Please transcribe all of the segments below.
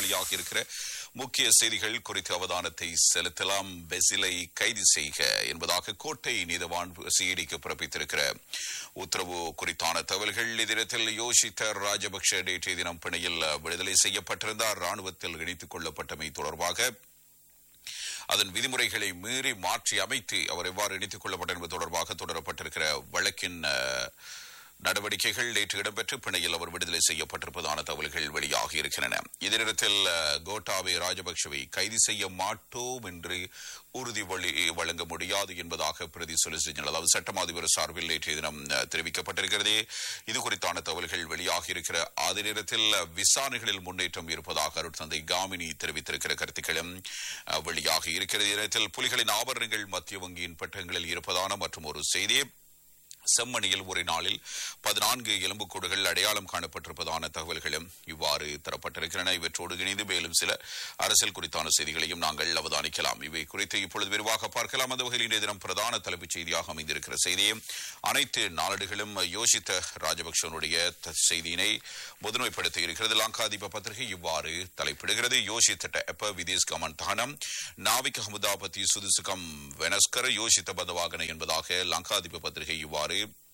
வெளியாக இருக்கிற முக்கிய செய்திகள் குறித்து அவதானத்தை செலுத்தலாம் பெசிலை கைது செய்க என்பதாக கோட்டை நீதவான் சிஐடிக்கு பிறப்பித்திருக்கிற உத்தரவு குறித்தான தகவல்கள் இதிரத்தில் யோசித்த ராஜபக்ஷ நேற்றைய தினம் பிணையில் விடுதலை செய்யப்பட்டிருந்தார் ராணுவத்தில் இணைத்துக் கொள்ளப்பட்டமை தொடர்பாக அதன் விதிமுறைகளை மீறி மாற்றி அமைத்து அவர் எவ்வாறு இணைத்துக் கொள்ளப்பட்டார் என்பது தொடர்பாக தொடரப்பட்டிருக்கிற வழக்கின் அஹ், நடவடிக்கைகள் நேற்று இடம்பெற்று பிணையில் அவர் விடுதலை செய்யப்பட்டிருப்பதான தகவல்கள் வெளியாகி இருக்கின்றன இதே நேரத்தில் அஹ், கோட்டாபே ராஜபக்சவை கைது செய்ய மாட்டோம் என்று உறுதிமொழி வழங்க முடியாது என்பதாக பிரதி சொலிசிட்டர் ஜெனரல் அதாவது சட்டம் அதிபர் சார்பில் நேற்றைய தினம் அஹ், தெரிவிக்கப்பட்டிருக்கிறது இது குறித்தான தகவல்கள் வெளியாகி இருக்கிற அதே நேரத்தில் அஹ், விசாரணைகளில் முன்னேற்றம் இருப்பதாக அருட்தந்தை காமினி தெரிவித்திருக்கிற கருத்துக்களும் அஹ், வெளியாகி இருக்கிறது இதே நேரத்தில் புலிகளின் ஆபரணங்கள் மத்திய வங்கியின் பட்டங்களில் இருப்பதான மற்றும் ஒரு செய்தி செம்மணியில் ஒரு நாளில் பதினான்கு எலும்புக்கூடுகள் அடையாளம் காணப்பட்டிருப்பதான தகவல்களும் இவ்வாறு தரப்பட்டிருக்கின்றன இவற்றோடு இணைந்து மேலும் சில அரசியல் குறித்தான செய்திகளையும் நாங்கள் அவதானிக்கலாம் இவை குறித்து இப்பொழுது விரிவாக பார்க்கலாம் அந்த வகையில் இன்றைய தினம் பிரதான தலைப்புச் செய்தியாக அமைந்திருக்கிற செய்தியும் அனைத்து நாளேடுகளும் யோசித்த ராஜபக்சனுடைய த- செய்தியினை முதன்மைப்படுத்தி இருக்கிறது லங்காதீப பத்திரிகை இவ்வாறு தலைப்பிடுகிறது யோசித்த எப்ப விதேஷ் கமன் தானம் நாவிக் அஹமதாபதி சுதுசுகம் வெனஸ்கர் யோசித்த பதவாகன என்பதாக லங்காதீப பத்திரிகை இவ்வாறு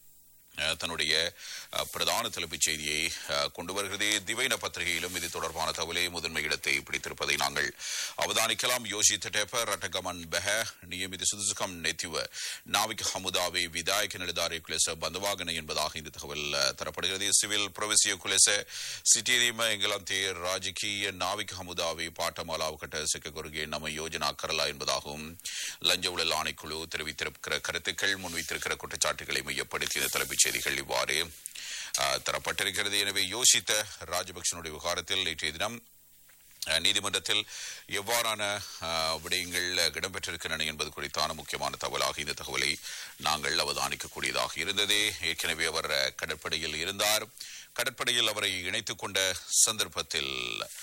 அஹ், தன்னுடைய அஹ், பிரதான தலைப்புச் செய்தியை அஹ், கொண்டு வருகிறது திவைன பத்திரிகையிலும் இது தொடர்பான தகவலே முதன்மை இடத்தை பிடித்திருப்பதை நாங்கள் அவதானிக்கலாம் யோசித்த டேப்பர் ரட்டகமன் பெஹ நியமித சுதுசுகம் நெத்திவ நாவிக் ஹமுதாவை விதாயக நிலதாரி குலேச பந்தவாகன என்பதாக இந்த தகவல் அஹ், தரப்படுகிறது சிவில் பிரொவிசிய குலேச சிட்டிரிம எங்கலாந்தே ராஜகீய நாவிக் ஹமுதாவை பாட்டமாலாவுக்கட்ட சிக்க கொருகே நம்ம யோஜனா கரலா என்பதாகவும் லஞ்ச ஊழல் ஆணைக்குழு தெரிவித்திருக்கிற கருத்துக்கள் முன்வைத்திருக்கிற குற்றச்சாட்டுகளை மையப்படுத்தி இந்த தலைப்புச் செய்திகள் இவ்வாறு அஹ், தரப்பட்டிருக்கிறது எனவே யோசித்த ராஜபக்சனுடைய விவகாரத்தில் நேற்றைய தினம் அஹ், நீதிமன்றத்தில் எவ்வாறான அஹ், விடயங்கள் இடம்பெற்றிருக்கின்றன என்பது குறித்தான முக்கியமான தகவலாக இந்த தகவலை நாங்கள் அவதானிக்கக்கூடியதாக இருந்தது ஏற்கனவே அவர் அஹ், கடற்படையில் இருந்தார் கடற்படையில் அவரை இணைத்துக் கொண்ட சந்தர்ப்பத்தில்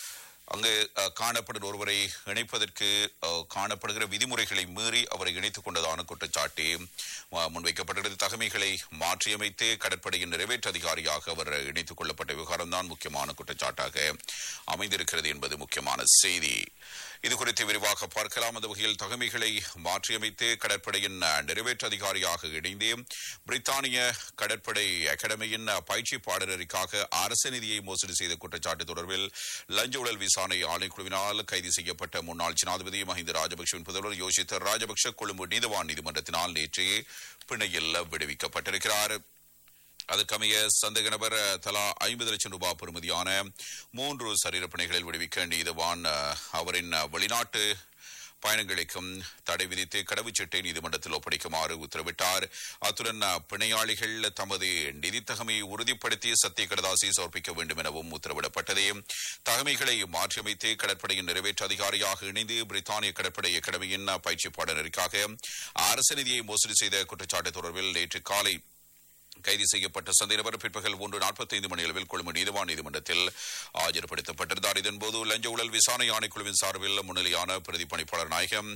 அங்கு அஹ், காணப்படும் ஒருவரை இணைப்பதற்கு அஹ், காணப்படுகிற விதிமுறைகளை மீறி அவரை இணைத்துக் கொண்டதான குற்றச்சாட்டு அஹ், முன்வைக்கப்பட்டது தகமைகளை மாற்றியமைத்து கடற்படையின் நிறைவேற்று அதிகாரியாக அவர் இணைத்துக் கொள்ளப்பட்ட விவகாரம்தான் முக்கியமான குற்றச்சாட்டாக அமைந்திருக்கிறது என்பது முக்கியமான செய்தி இது குறித்து விரிவாக பார்க்கலாம் அந்த வகையில் தகமைகளை மாற்றியமைத்து கடற்படையின் அஹ், நிறைவேற்று அதிகாரியாக இணைந்து பிரித்தானிய கடற்படை அகாடமியின் அஹ், பயிற்சி பாடநெறிக்காக அரசு நிதியை மோசடி செய்த குற்றச்சாட்டு தொடர்பில் லஞ்ச ஊழல் விசாரணை ஆணைக்குழுவினால் கைது செய்யப்பட்ட முன்னாள் ஜனாதிபதி மஹிந்த ராஜபக்சவின் புதல்வர் யோசித்த ராஜபக்ஷ கொழும்பு நீதவான் நீதிமன்றத்தினால் நேற்று பிணையில் விடுவிக்கப்பட்டிருக்கிறார் அதற்கமைய சந்தேக நபர் அஹ், தலா ஐம்பது லட்சம் ரூபாய் பெறுமதியான மூன்று சரீரப்பணிகளில் விடுவிக்க நீதவான் அஹ், அவரின் அஹ், வெளிநாட்டு பயணங்களுக்கும் தடை விதித்து கடவுச்சீட்டை நீதிமன்றத்தில் ஒப்படைக்குமாறு உத்தரவிட்டார் அத்துடன் அஹ், பிணையாளிகள் தமது நிதி தகமையை உறுதிப்படுத்தி சத்திய கடதாசி சமர்ப்பிக்க வேண்டும் எனவும் உத்தரவிடப்பட்டது தகமைகளை மாற்றியமைத்து கடற்படையின் நிறைவேற்று அதிகாரியாக இணைந்து பிரித்தானிய கடற்படை அகாடமியின் அஹ், பயிற்சி பாடநெறிக்காக அரசு நிதியை மோசடி செய்த குற்றச்சாட்டு தொடர்பில் நேற்று காலை கைது செய்யப்பட்ட சந்தேக நபர் பிற்பகல் ஒன்று நாற்பத்தைந்து மணி அளவில் கொழும்பு நீதிவான் நீதிமன்றத்தில் ஆஜர்படுத்தப்பட்டிருந்தார் இதன்போது லஞ்ச ஊழல் விசாரணை ஆணைக்குழுவின் சார்பில் முன்னிலையான பிரதி பணிப்பாளர் நாயகம்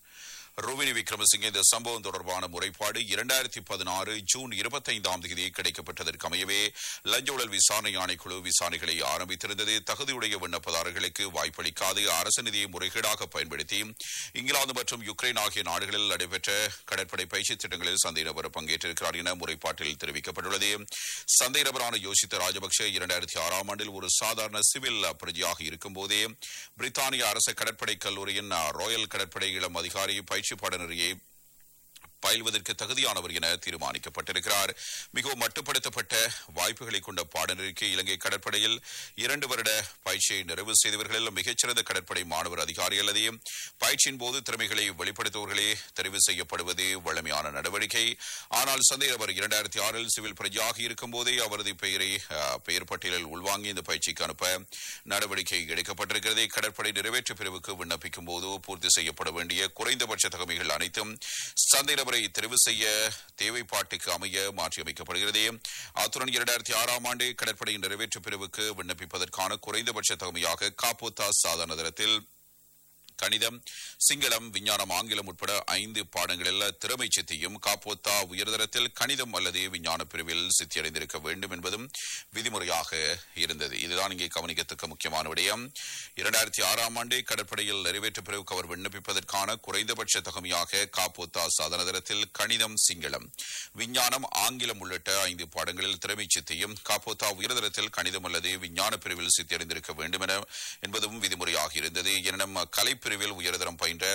ருவினி விக்ரமசிங்கே இந்த சம்பவம் தொடர்பான முறைப்பாடு இரண்டாயிரத்தி பதினாறு ஜூன் இருபத்தைந்தாம் தேதி கிடைக்கப்பட்டதற்கு அமையவே லஞ்ச ஊழல் விசாரணை ஆணைக்குழு விசாரணைகளை ஆரம்பித்திருந்தது தகுதியுடைய விண்ணப்பதாரர்களுக்கு வாய்ப்பளிக்காது அரசு நிதியை முறைகேடாக பயன்படுத்தி இங்கிலாந்து மற்றும் யுக்ரைன் ஆகிய நாடுகளில் நடைபெற்ற கடற்படை பயிற்சி திட்டங்களில் சந்தேக நபர் பங்கேற்றிருக்கிறார் என முறைப்பாட்டில் தெரிவிக்கப்பட்டுள்ளது சந்தேக நபரான யோசித்த ராஜபக்ஷ இரண்டாயிரத்தி ஆறாம் ஆண்டில் ஒரு சாதாரண சிவில் பிரஜையாக இருக்கும்போதே பிரித்தானிய அரசு கடற்படை கல்லூரியின் ராயல் கடற்படை இளம் அதிகாரி பயிற்சி பாடநெறியை பயில்வதற்கு தகுதியானவர் என தீர்மானிக்கப்பட்டிருக்கிறார் மிகவும் மட்டுப்படுத்தப்பட்ட வாய்ப்புகளை கொண்ட பாடநெறிக்கு இலங்கை கடற்படையில் இரண்டு வருட பயிற்சியை நிறைவு செய்தவர்களில் மிகச்சிறந்த கடற்படை மாணவர் அதிகாரி அல்லது பயிற்சியின் போது திறமைகளை வெளிப்படுத்துபவர்களே தெரிவு செய்யப்படுவது வழமையான நடவடிக்கை ஆனால் சந்தேக அவர் இரண்டாயிரத்தி ஆறில் சிவில் பிரஜையாக இருக்கும் போதே அவரது பெயரை அஹ், பெயர் பட்டியலில் உள்வாங்கி இந்த பயிற்சிக்கு அனுப்ப நடவடிக்கை எடுக்கப்பட்டிருக்கிறது கடற்படை நிறைவேற்று பிரிவுக்கு விண்ணப்பிக்கும் போது பூர்த்தி செய்யப்பட வேண்டிய குறைந்தபட்ச தகமைகள் அனைத்தும் சந்தை நபரை தெரிவு செய்ய தேவைப்பாட்டுக்கு அமைய மாற்றியமைக்கப்படுகிறது அத்துடன் இரண்டாயிரத்தி ஆறாம் ஆண்டு கடற்படையின் நிறைவேற்று பிரிவுக்கு விண்ணப்பிப்பதற்கான குறைந்தபட்ச தகமையாக காப்போத்தா சாதாரண தரத்தில் கணிதம் சிங்களம் விஞ்ஞானம் ஆங்கிலம் உட்பட ஐந்து பாடங்களில் திறமை சித்தியும் காப்போத்தா உயர்தரத்தில் கணிதம் அல்லது விஞ்ஞான பிரிவில் சித்தியடைந்திருக்க வேண்டும் என்பதும் விதிமுறையாக இருந்தது இதுதான் இங்கே கவனிக்கத்தக்க முக்கியமான விடயம் இரண்டாயிரத்தி ஆறாம் ஆண்டு கடற்படையில் நிறைவேற்ற பிறகு அவர் விண்ணப்பிப்பதற்கான குறைந்தபட்ச தகுதியாக காப்போத்தா சாதன தரத்தில் கணிதம் சிங்களம் விஞ்ஞானம் ஆங்கிலம் உள்ளிட்ட ஐந்து பாடங்களில் திறமை சித்தியும் காப்போத்தா உயர்தரத்தில் கணிதம் அல்லது விஞ்ஞான பிரிவில் சித்தியடைந்திருக்க வேண்டும் என என்பதும் விதிமுறையாக இருந்தது எனினும் கலைப்பிரிவில் உயர்தரம் பயின்ற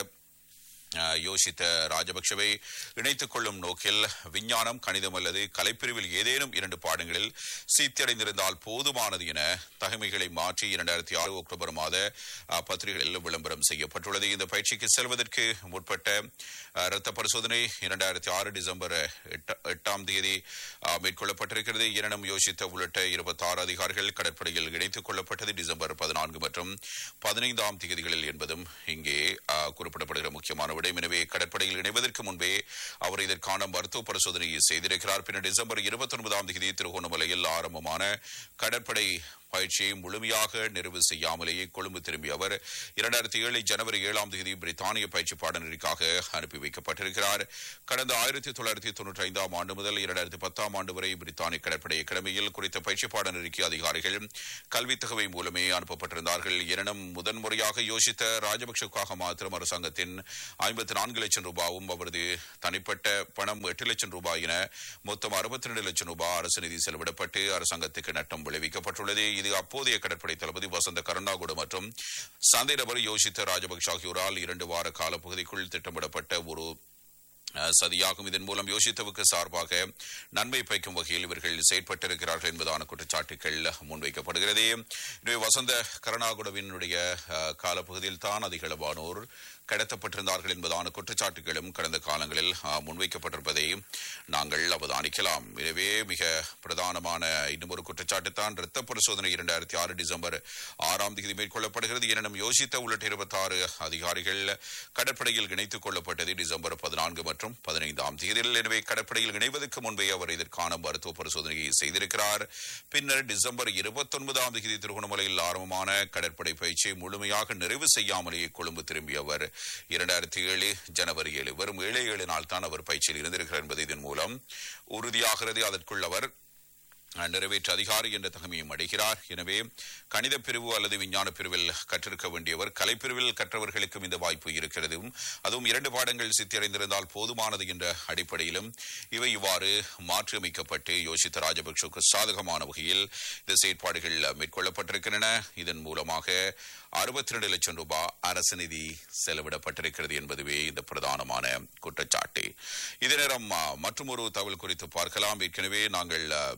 அஹ், யோசித்த ராஜபக்சவை இணைத்துக் கொள்ளும் நோக்கில் விஞ்ஞானம் கணிதம் அல்லது கலைப்பிரிவில் ஏதேனும் இரண்டு பாடங்களில் சீர்தியடைந்திருந்தால் போதுமானது என தகமைகளை மாற்றி இரண்டாயிரத்தி ஆறு அக்டோபர் மாத அஹ், பத்திரிகைகளில் விளம்பரம் செய்யப்பட்டுள்ளது இந்த பயிற்சிக்கு செல்வதற்கு முற்பட்ட அஹ், இரத்த பரிசோதனை இரண்டாயிரத்தி ஆறு டிசம்பர் எட்ட- எட்டாம் தேதி அஹ், மேற்கொள்ளப்பட்டிருக்கிறது எனினும் யோசித்த உள்ளிட்ட இருபத்தி ஆறு அதிகாரிகள் கடற்படையில் இணைத்துக் கொள்ளப்பட்டது டிசம்பர் பதினான்கு மற்றும் பதினைந்தாம் தேதிகளில் என்பதும் இங்கே அஹ், குறிப்பிடப்படுகிற முக்கியமான விடயம் எனவே கடற்படையில் இணைவதற்கு முன்பே அவர் இதற்கான மருத்துவ பரிசோதனையை செய்திருக்கிறார் பின்னர் டிசம்பர் இருபத்தி ஒன்பதாம் தேதி திருகோணமலையில் ஆரம்பமான கடற்படை பயிற்சியை முழுமையாக நிறைவு செய்யாமலேயே கொழும்பு திரும்பிய அவர் இரண்டாயிரத்தி ஏழு ஜனவரி ஏழாம் தேதி பிரித்தானிய பயிற்சி பாடநெறிக்காக அனுப்பி வைக்கப்பட்டிருக்கிறார் கடந்த ஆயிரத்தி தொள்ளாயிரத்தி தொன்னூற்றி ஐந்தாம் ஆண்டு முதல் இரண்டாயிரத்தி பத்தாம் ஆண்டு வரை பிரித்தானிய கடற்படை அகாடமியில் குறித்த பயிற்சி பாடநெறிக்கு அதிகாரிகள் கல்வித் தகவை மூலமே அனுப்பப்பட்டிருந்தார்கள் எனினும் முதன்முறையாக யோசித்த ராஜபக்சவுக்காக மாத்திரம் அரசாங்கத்தின் ஐம்பத்தி நான்கு லட்சம் ரூபாயும் அவரது தனிப்பட்ட பணம் எட்டு லட்சம் ரூபாய் என மொத்தம் அறுபத்தி ரெண்டு லட்சம் ரூபாய் அரசு நிதி செலவிடப்பட்டு அரசாங்கத்துக்கு நட்டம் விளைவிக்கப்பட்டுள்ளது இது அப்போதைய கடற்படை தளபதி வசந்த கருணாகுடு மற்றும் சந்தை நபர் யோசித்த ராஜபக்ஷ ஆகியோரால் இரண்டு வார காலப்பகுதிக்குள் திட்டமிடப்பட்ட ஒரு அஹ், சதியாகும் இதன் மூலம் யோசித்தவுக்கு சார்பாக நன்மை பயக்கும் வகையில் இவர்கள் செயற்பட்டிருக்கிறார்கள் என்பதான குற்றச்சாட்டுகள் முன்வைக்கப்படுகிறது எனவே வசந்த கருணாகுடவினுடைய அஹ், காலப்பகுதியில் தான் அதிகளவானோர் கடத்தப்பட்டிருந்தார்கள் என்பதான குற்றச்சாட்டுகளும் கடந்த காலங்களில் அஹ், முன்வைக்கப்பட்டிருப்பதை நாங்கள் அவதானிக்கலாம் எனவே மிக பிரதானமான இன்னும் ஒரு குற்றச்சாட்டு தான் இரத்த பரிசோதனை இரண்டாயிரத்தி ஆறு டிசம்பர் ஆறாம் தேதி மேற்கொள்ளப்படுகிறது எனினும் யோசித்த உள்ளிட்ட இருபத்தி ஆறு அதிகாரிகள் கடற்படையில் இணைத்துக் கொள்ளப்பட்டது டிசம்பர் பதினான்கு மற்றும் பதினைந்தாம் தேதியில் எனவே கடற்படையில் இணைவதற்கு முன்பே அவர் இதற்கான மருத்துவ பரிசோதனையை செய்திருக்கிறார் பின்னர் டிசம்பர் இருபத்தி ஒன்பதாம் தேதி திருகோணமலையில் ஆரம்பமான கடற்படை பயிற்சியை முழுமையாக நிறைவு செய்யாமலேயே கொழும்பு திரும்பிய அவர் இரண்டாயிரத்தி ஏழு ஜனவரி ஏழு வெறும் ஏழு ஏழு நாள் தான் அவர் பயிற்சியில் இருந்திருக்கிறார் என்பது இதன் மூலம் உறுதியாகிறது அதற்குள் அவர் நிறைவேற்ற அதிகாரி என்ற தகமையும் அடைகிறார் எனவே கணித பிரிவு அல்லது விஞ்ஞான பிரிவில் கற்றிருக்க வேண்டியவர் கலைப்பிரிவில் கற்றவர்களுக்கும் இந்த வாய்ப்பு இருக்கிறது அதுவும் இரண்டு பாடங்கள் சித்தியடைந்திருந்தால் போதுமானது என்ற அடிப்படையிலும் இவை இவ்வாறு மாற்றியமைக்கப்பட்டு யோசித்த ராஜபக்சவுக்கு சாதகமான வகையில் இந்த செயற்பாடுகள் மேற்கொள்ளப்பட்டிருக்கின்றன இதன் மூலமாக அறுபத்தி ரெண்டு லட்சம் ரூபாய் அரசு நிதி செலவிடப்பட்டிருக்கிறது என்பதுவே இந்த பிரதானமான குற்றச்சாட்டு இதே நேரம் மற்றும் ஒரு தகவல் குறித்து பார்க்கலாம் ஏற்கனவே நாங்கள் அஹ்,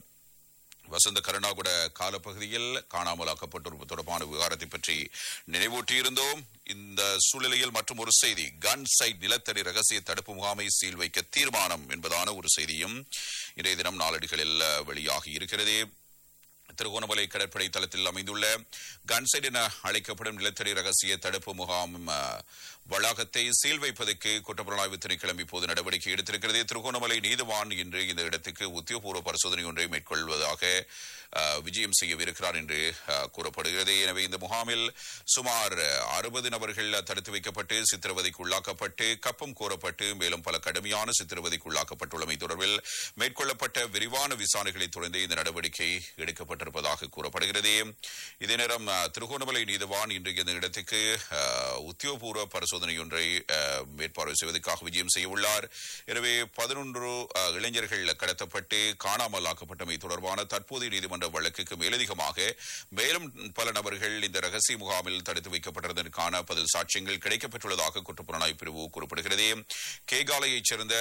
வசந்த கருணாகுட காலப்பகுதியில் காணாமலாக்கப்பட்டோர் தொடர்பான விவகாரத்தை பற்றி நினைவூட்டியிருந்தோம் இந்த சூழ்நிலையில் மற்றும் ஒரு செய்தி கன் சைட் நிலத்தடி ரகசிய தடுப்பு முகாமை சீல் வைக்க தீர்மானம் என்பதான ஒரு செய்தியும் இன்றைய தினம் நாளடிகளில் அஹ், வெளியாகி இருக்கிறது திருகோணமலை கடற்படை தளத்தில் அமைந்துள்ள கன்சைட் என அழைக்கப்படும் நிலத்தடி ரகசிய தடுப்பு முகாம் அஹ், வளாகத்தை சீல் வைப்பதற்கு குற்றப்புலனாய்வு திணைக்களம் இப்போது நடவடிக்கை எடுத்திருக்கிறது திருகோணமலை நீதிவான் இன்று இந்த இடத்துக்கு உத்தியோகபூர்வ பரிசோதனை ஒன்றை மேற்கொள்வதாக அஹ், விஜயம் செய்யவிருக்கிறார் என்று அஹ், கூறப்படுகிறது எனவே இந்த முகாமில் சுமார் அறுபது நபர்கள் தடுத்து வைக்கப்பட்டு சித்திரவதைக்கு உள்ளாக்கப்பட்டு கப்பம் கோரப்பட்டு மேலும் பல கடுமையான சித்திரவதைக்கு உள்ளாக்கப்பட்டுள்ளமை தொடர்பில் மேற்கொள்ளப்பட்ட விரிவான விசாரணைகளை தொடர்ந்து இந்த நடவடிக்கை எடுக்கப்பட்டிருப்பதாக கூறப்படுகிறது இதே நேரம் அஹ், திருகோணமலை நீதிவான் இன்று இந்த இடத்துக்கு அஹ், உத்தியோகபூர்வ பரிசோதனை ஒன்றை அஹ், மேற்பார்வை செய்வதற்காக விஜயம் செய்ய உள்ளார் எனவே பதினொன்று அஹ், இளைஞர்கள் கடத்தப்பட்டு காணாமல் ஆக்கப்பட்டமை தொடர்பான தற்போதைய நீதிமன்ற வழக்குக்கு மேலதிகமாக மேலும் பல நபர்கள் இந்த ரகசிய முகாமில் தடுத்து வைக்கப்பட்டிருந்ததற்கான பதில் சாட்சியங்கள் கிடைக்கப்பெற்றுள்ளதாக குற்றப்புலனாய்வு பிரிவு குறிப்பிடுகிறது கேகாலையைச் சேர்ந்த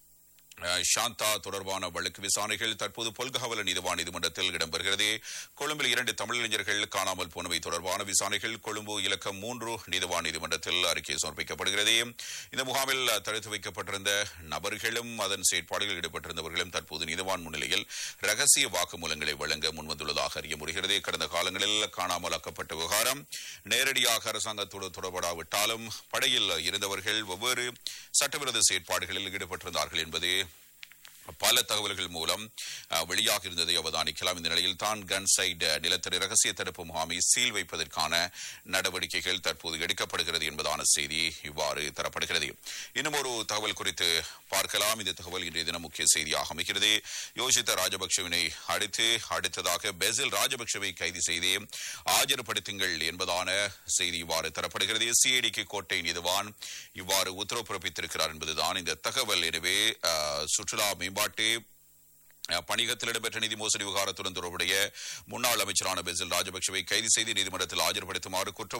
அஹ், சாந்தா தொடர்பான வழக்கு விசாரணைகள் தற்போது பொல்கஹவல நீதிவான் நீதிமன்றத்தில் இடம்பெறுகிறது கொழும்பில் இரண்டு தமிழிளைஞர்கள் காணாமல் போனவை தொடர்பான விசாரணைகள் கொழும்பு இலக்கம் மூன்று நீதிவான் நீதிமன்றத்தில் அறிக்கை சமர்ப்பிக்கப்படுகிறது இந்த முகாமில் தடுத்து வைக்கப்பட்டிருந்த நபர்களும் அதன் செயற்பாடுகளில் ஈடுபட்டிருந்தவர்களும் தற்போது நீதிவான் முன்னிலையில் ரகசிய வாக்குமூலங்களை வழங்க முன்வந்துள்ளதாக அறிய முடிகிறது கடந்த காலங்களில் காணாமலாக்கப்பட்ட விவகாரம் நேரடியாக அரசாங்கத்தோடு தொடர்படாவிட்டாலும் படையில் இருந்தவர்கள் வெவ்வேறு சட்டவிரோத செயற்பாடுகளில் ஈடுபட்டிருந்தார்கள் என்பது பல தகவல்கள் மூலம் அஹ், வெளியாக இருந்ததை அவதானிக்கலாம் இந்த நிலையில் தான் கன்சைட் நிலத்தடி ரகசிய தடுப்பு முகாமை சீல் வைப்பதற்கான நடவடிக்கைகள் தற்போது எடுக்கப்படுகிறது என்பதான செய்தி இவ்வாறு தரப்படுகிறது இன்னும் ஒரு தகவல் குறித்து பார்க்கலாம் இந்த தகவல் இன்றைய தினம் முக்கிய செய்தியாக அமைகிறது யோசித்த ராஜபக்சவினை அடுத்து அடுத்ததாக பெசில் ராஜபக்சவை கைது செய்து ஆஜர்படுத்துங்கள் என்பதான செய்தி இவ்வாறு தரப்படுகிறது சிஐடிக்கு கோட்டை நீதிவான் இவ்வாறு உத்தரவு பிறப்பித்திருக்கிறார் என்பதுதான் இந்த தகவல் எனவே அஹ், சுற்றுலா மேம்பாட்டு அஹ், பணியகத்தில் இடம்பெற்ற நிதி மோசடி விவகாரத்துடன் தொடர்புடைய முன்னாள் அமைச்சரான பெசில் ராஜபக்சவை கைது செய்து நீதிமன்றத்தில் ஆஜர்படுத்துமாறு குற்ற